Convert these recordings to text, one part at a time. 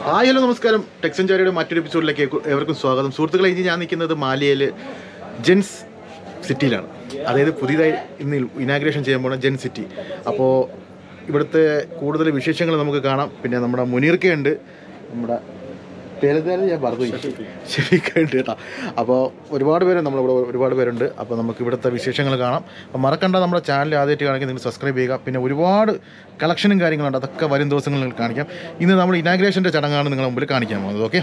hi hello നമസ്കാരം ടെക്സഞ്ചാരിയുടെ മറ്റൊരു എപ്പിസോഡിലേക്ക് ഏവർക്കും സ്വാഗതം സുഹൃത്തുക്കളെ ഇനി ഞാൻ നിൽക്കുന്നത് മാലിയയിൽ ജെൻസ് സിറ്റിയിലാണ് അതായത് പുതിയതായി ഇന്ന് ഇനാഗ്രേഷൻ ചെയ്യാൻ പോണ ജെൻ സിറ്റി അപ്പോൾ ഇവിടുത്തെ കൂടുതൽ വിശേഷങ്ങൾ നമുക്ക് കാണാം പിന്നെ നമ്മുടെ മുനീർക്കയുണ്ട് നമ്മുടെ പേരെന്തായാലും ഞാൻ പറഞ്ഞു ഷെഫീക്കുണ്ട് കേട്ടോ അപ്പോൾ ഒരുപാട് പേര് നമ്മളിവിടെ ഒരുപാട് പേരുണ്ട് അപ്പോൾ നമുക്ക് ഇവിടുത്തെ വിശേഷങ്ങൾ കാണാം അപ്പോൾ മറക്കണ്ട നമ്മുടെ ചാനൽ ആദ്യമായിട്ട് കാണിക്കാൻ നിങ്ങൾ സബ്സ്ക്രൈബ് ചെയ്യുക പിന്നെ ഒരുപാട് കളക്ഷനും കാര്യങ്ങളുണ്ട് അതൊക്കെ വരും ദിവസങ്ങളിൽ നിങ്ങൾക്ക് കാണിക്കാം ഇന്ന് നമ്മൾ ഇനാഗ്രേഷൻ്റെ ചടങ്ങാണ് നിങ്ങളുടെ മുമ്പിൽ കാണിക്കാൻ പോകുന്നത് ഓക്കെ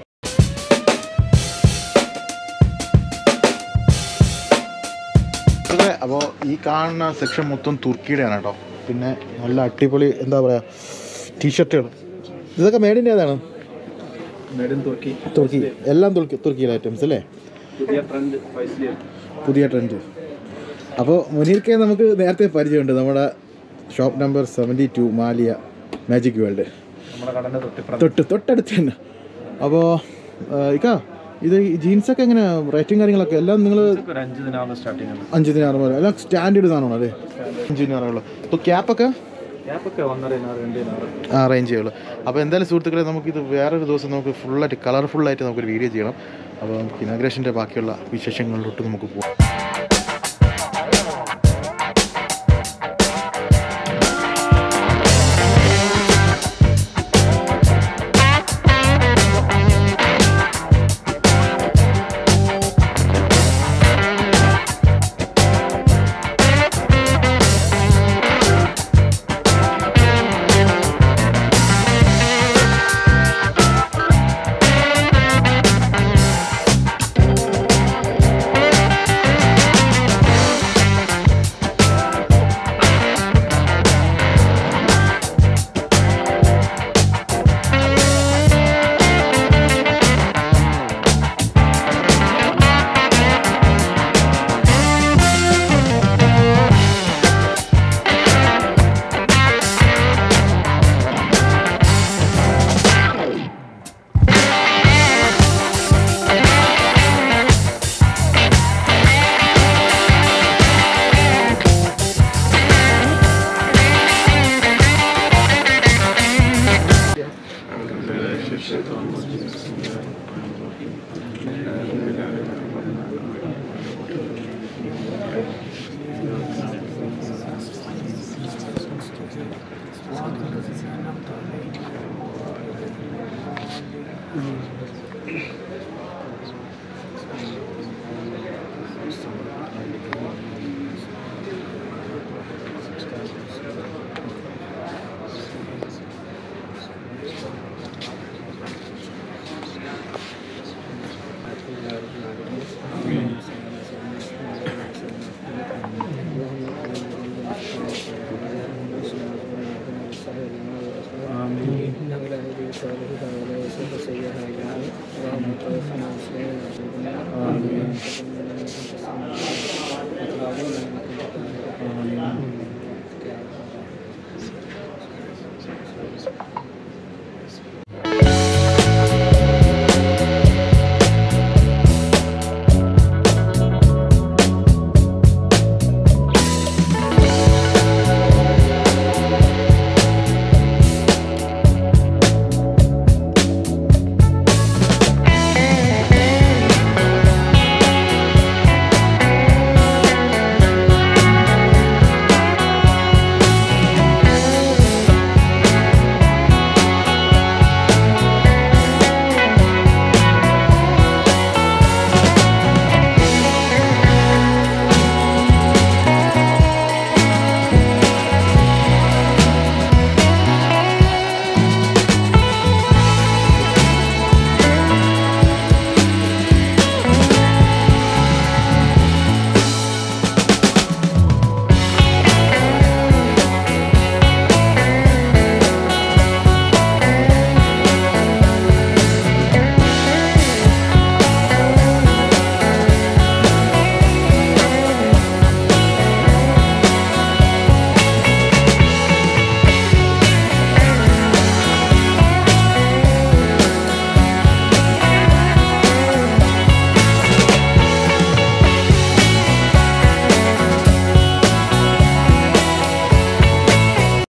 അപ്പോൾ ഈ കാണുന്ന സെക്ഷൻ മൊത്തം തുർക്കിയുടെയാണ് കേട്ടോ പിന്നെ നല്ല അടിപൊളി എന്താ പറയുക ടീഷർട്ടുകൾ ഇതൊക്കെ മേഡിൻ്റെ ഏതാണ് മെയ്ഡ് ഇൻ തുർക്കി തുർക്കി എല്ലാം തുർക്കി തുർക്കിയിലെ ഐറ്റംസ് അല്ലേ പുതിയ ട്രെൻഡ് ഫൈസ്ലിയർ പുതിയ ട്രെൻഡ് അപ്പോൾ മുനീർക്കെ നമുക്ക് നേരത്തെ പരിചയമുണ്ട് നമ്മുടെ ഷോപ്പ് നമ്പർ സെവൻറ്റി ടു മാലിയ മാജിക് വേൾഡ് നമ്മുടെ കടന്റെ തൊട്ടിപ്പുറം തൊട്ട് തൊട്ടടുത്ത് തന്നെ അപ്പോൾ ഇക്ക ഇത് ജീൻസൊക്കെ എങ്ങനെ റേറ്റും കാര്യങ്ങളൊക്കെ എല്ലാം നിങ്ങൾ ഒരു അഞ്ച് ദിനാണ് സ്റ്റാർട്ടിങ് ആണ് അഞ്ച് ദിനാറ് പോലെ എല്ലാം സ്റ്റാൻഡേർഡ് സാധനമാണ് അല്ലേ അഞ്ച് ദിനാറുള്ള അപ്പോൾ ക്യാപ്പൊക്കെ ക്യാപ്പൊക്കെ ഒന്നര ദിനാറ് രണ്ട് ദിനാറ് ആ അറേഞ്ച് ചെയ്യുള്ളൂ അപ്പോൾ എന്തായാലും സുഹൃത്തുക്കളെ നമുക്കിത് വേറൊരു ദിവസം നമുക്ക് ഫുള്ളായിട്ട് കളർഫുള്ളായിട്ട് നമുക്കൊരു വീഡിയോ ചെയ്യണം അപ്പോൾ നമുക്ക് ഇനാഗ്രേഷൻ്റെ ബാക്കിയുള്ള വിശേഷങ്ങളിലോട്ട് നമുക്ക് പോകാം